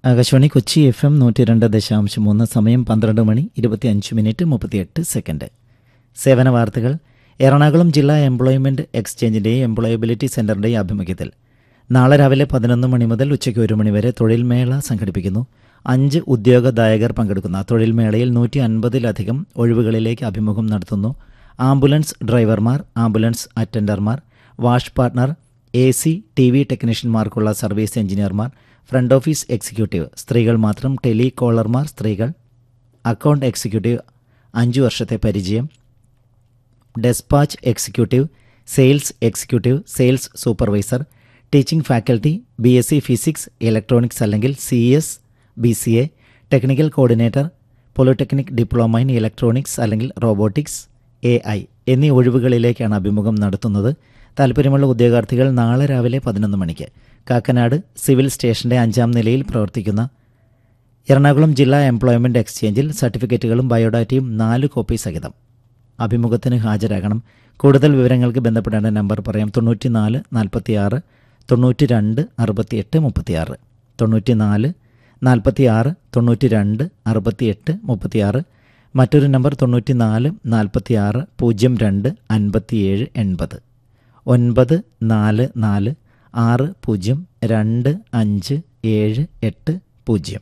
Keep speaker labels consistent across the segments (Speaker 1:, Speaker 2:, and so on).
Speaker 1: Akashvani Kochi F M നൂറ്റി രണ്ട് ദശാംശം മൂന്ന് സമയം പന്ത്രണ്ട് മണി ഇരുപത്തിയഞ്ച് മിനിറ്റ് മുപ്പത്തിയെട്ട് സെക്കൻഡ് സേവന വാർത്തകൾ എറണാകുളം ജില്ലാ എംപ്ലോയ്മെന്റ് എക്സ്ചേഞ്ചിന്റെയും എംപ്ലോയബിലിറ്റി സെന്ററിന്റെയും ആഭിമുഖ്യത്തിൽ നാളെ രാവിലെ പതിനൊന്ന് മണി മുതൽ ഉച്ചയ്ക്ക് ഒരു മണി വരെ തൊഴിൽമേള സംഘടിപ്പിക്കുന്നു അഞ്ച് ഉദ്യോഗദായകർ പങ്കെടുക്കുന്ന തൊഴിൽമേളയിൽ നൂറ്റി അൻപതിലധികം ഒഴിവുകളിലേക്ക് അഭിമുഖം നടത്തുന്നു ആംബുലൻസ് ഡ്രൈവർമാർ ആംബുലൻസ് അറ്റൻഡർമാർ wash partner A C T V ടെക്നീഷ്യന്മാർക്കുള്ള സർവീസ് എഞ്ചിനീയർമാർ ഫ്രണ്ട് ഓഫീസ് എക്സിക്യൂട്ടീവ് സ്ത്രീകൾ മാത്രം ടെലി കോളർമാർ സ്ത്രീകൾ അക്കൗണ്ട് എക്സിക്യൂട്ടീവ് അഞ്ചു വർഷത്തെ പരിചയം despatch executive sales executive sales supervisor teaching faculty B S C physics electronics അല്ലെങ്കിൽ C S B C A technical coordinator polytechnic diploma in electronics അല്ലെങ്കിൽ robotics A I എന്നീ ഒഴിവുകളിലേക്കാണ് അഭിമുഖം നടത്തുന്നത് താല്പര്യമുള്ള ഉദ്യോഗാർത്ഥികൾ നാളെ രാവിലെ പതിനൊന്ന് മണിക്ക് കാക്കനാട് സിവിൽ സ്റ്റേഷന്റെ അഞ്ചാം നിലയിൽ പ്രവർത്തിക്കുന്ന എറണാകുളം ജില്ലാ എംപ്ലോയ്മെന്റ് എക്സ്ചേഞ്ചിൽ സർട്ടിഫിക്കറ്റുകളും ബയോഡാറ്റയും നാല് കോപ്പി സഹിതം അഭിമുഖത്തിന് ഹാജരാകണം കൂടുതൽ വിവരങ്ങൾക്ക് ബന്ധപ്പെടേണ്ട നമ്പർ പറയാം തൊണ്ണൂറ്റി നാല് നാൽപ്പത്തി ആറ് തൊണ്ണൂറ്റി രണ്ട് അറുപത്തിയെട്ട് മുപ്പത്തിയാറ് തൊണ്ണൂറ്റി നാല് നാൽപ്പത്തി ആറ് തൊണ്ണൂറ്റി രണ്ട് അറുപത്തിയെട്ട് മുപ്പത്തിയാറ് മറ്റൊരു നമ്പർ തൊണ്ണൂറ്റി നാല് നാൽപ്പത്തി ആറ് പൂജ്യം രണ്ട് അൻപത്തിയേഴ് എൺപത് ഒൻപത് നാല് നാല് ആറ് പൂജ്യം രണ്ട് അഞ്ച് ഏഴ് എട്ട് പൂജ്യം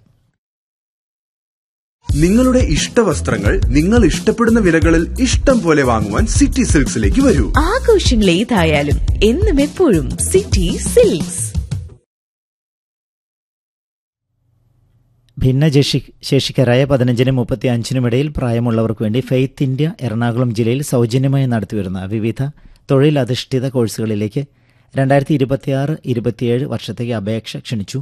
Speaker 2: നിങ്ങളുടെ ഇഷ്ടവസ്ത്രങ്ങൾ നിങ്ങൾ ഇഷ്ടപ്പെടുന്ന വിലകളിൽ ഇഷ്ടം പോലെ വാങ്ങുവാൻ സിറ്റി സിൽക്സിലേക്ക് വരൂ
Speaker 3: ആഘോഷങ്ങൾ ഏതായാലും എന്നും എപ്പോഴും സിറ്റി സിൽക്സ്
Speaker 1: ഭിന്നശേഷി ശേഷിക്കാരായ പതിനഞ്ചിനും മുപ്പത്തി അഞ്ചിനും ഇടയിൽ പ്രായമുള്ളവർക്ക് വേണ്ടി ഫെയ്ത്ത് ഇന്ത്യ എറണാകുളം ജില്ലയിൽ സൗജന്യമായി നടത്തിവരുന്ന വിവിധ തൊഴിലധിഷ്ഠിത കോഴ്സുകളിലേക്ക് രണ്ടായിരത്തി ഇരുപത്തിയാറ് ഇരുപത്തിയേഴ് വർഷത്തേക്ക് അപേക്ഷ ക്ഷണിച്ചു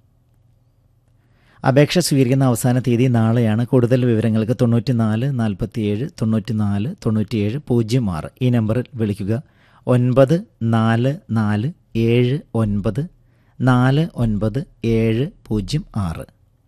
Speaker 1: അപേക്ഷ സ്വീകരിക്കുന്ന അവസാന തീയതി നാളെയാണ് കൂടുതൽ വിവരങ്ങൾക്ക് തൊണ്ണൂറ്റിനാല് നാൽപ്പത്തിയേഴ് തൊണ്ണൂറ്റിനാല് തൊണ്ണൂറ്റിയേഴ് പൂജ്യം ആറ് ഈ നമ്പറിൽ വിളിക്കുക ഒൻപത് നാല് നാല് ഏഴ് ഒൻപത് നാല് ഒൻപത് ഏഴ് പൂജ്യം ആറ്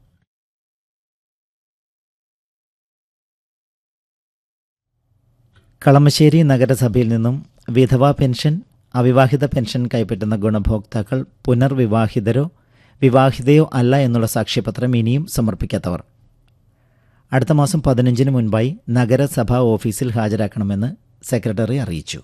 Speaker 1: കളമശ്ശേരി നഗരസഭയിൽ നിന്നും വിധവ പെൻഷൻ അവിവാഹിത പെൻഷൻ കൈപ്പറ്റുന്ന ഗുണഭോക്താക്കൾ പുനർവിവാഹിതരോ വിവാഹിതയോ അല്ല എന്നുള്ള സാക്ഷ്യപത്രം ഇനിയും സമർപ്പിക്കാത്തവർ അടുത്ത മാസം പതിനഞ്ചിന് മുൻപായി നഗരസഭാ ഓഫീസിൽ ഹാജരാക്കണമെന്ന് സെക്രട്ടറി അറിയിച്ചു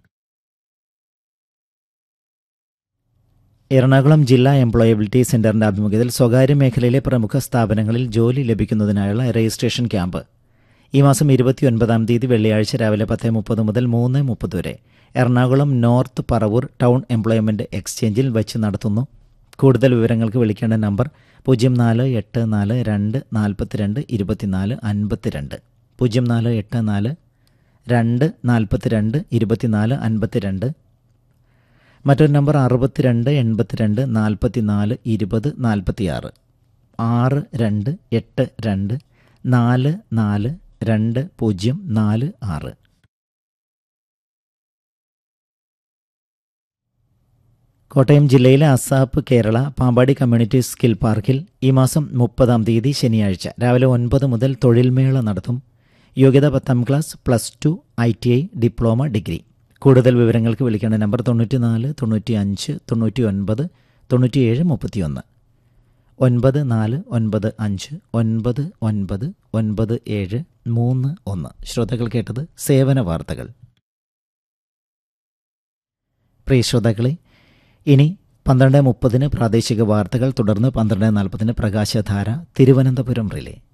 Speaker 1: എറണാകുളം ജില്ലാ എംപ്ലോയബിലിറ്റി സെന്ററിന്റെ ആഭിമുഖ്യത്തിൽ സ്വകാര്യ മേഖലയിലെ പ്രമുഖ സ്ഥാപനങ്ങളിൽ ജോലി ലഭിക്കുന്നതിനായുള്ള രജിസ്ട്രേഷൻ ക്യാമ്പ് ഈ മാസം ഇരുപത്തിയൊൻപതാം തീയതി വെള്ളിയാഴ്ച രാവിലെ പത്ത് മുപ്പത് മുതൽ മൂന്ന് മുപ്പത് വരെ Ernakulam north Paravur town employment എക്സ്ചേഞ്ചിൽ വെച്ച് നടത്തുന്നു കൂടുതൽ വിവരങ്ങൾക്ക് വിളിക്കേണ്ട നമ്പർ പൂജ്യം നാല് എട്ട് നാല് രണ്ട് നാൽപ്പത്തിരണ്ട് ഇരുപത്തിനാല് അൻപത്തിരണ്ട് പൂജ്യം നാല് എട്ട് നാല് രണ്ട് നാൽപ്പത്തിരണ്ട് ഇരുപത്തിനാല് അൻപത്തിരണ്ട് മറ്റൊരു നമ്പർ അറുപത്തിരണ്ട് എൺപത്തിരണ്ട് നാൽപ്പത്തിനാല് ഇരുപത് നാൽപ്പത്തിയാറ് ആറ് രണ്ട് എട്ട് രണ്ട് നാല് നാല് രണ്ട് പൂജ്യം നാല് ആറ് കോട്ടയം ജില്ലയിലെ ASAP Kerala Pampady community skill പാർക്കിൽ ഈ മാസം മുപ്പതാം തീയതി ശനിയാഴ്ച രാവിലെ ഒൻപത് മുതൽ തൊഴിൽമേള നടത്തും യോഗ്യത പത്താം class plus two I T I diploma degree കൂടുതൽ വിവരങ്ങൾക്ക് വിളിക്കേണ്ട നമ്പർ തൊണ്ണൂറ്റി നാല് തൊണ്ണൂറ്റി അഞ്ച് തൊണ്ണൂറ്റി ഒൻപത് തൊണ്ണൂറ്റിയേഴ് മുപ്പത്തിയൊന്ന് ഒൻപത് നാല് ഒൻപത് അഞ്ച് ഒൻപത് ഒൻപത് ഒൻപത് ഏഴ് മൂന്ന് ഒന്ന് ശ്രോതാക്കൾ കേട്ടത് സേവന വാർത്തകൾ പ്രിയ ശ്രോതാക്കളെ ഇനി പന്ത്രണ്ട് മുപ്പതിന് പ്രാദേശിക വാർത്തകൾ തുടർന്ന് പന്ത്രണ്ട് നാൽപ്പതിന് പ്രകാശധാര തിരുവനന്തപുരം റിലേ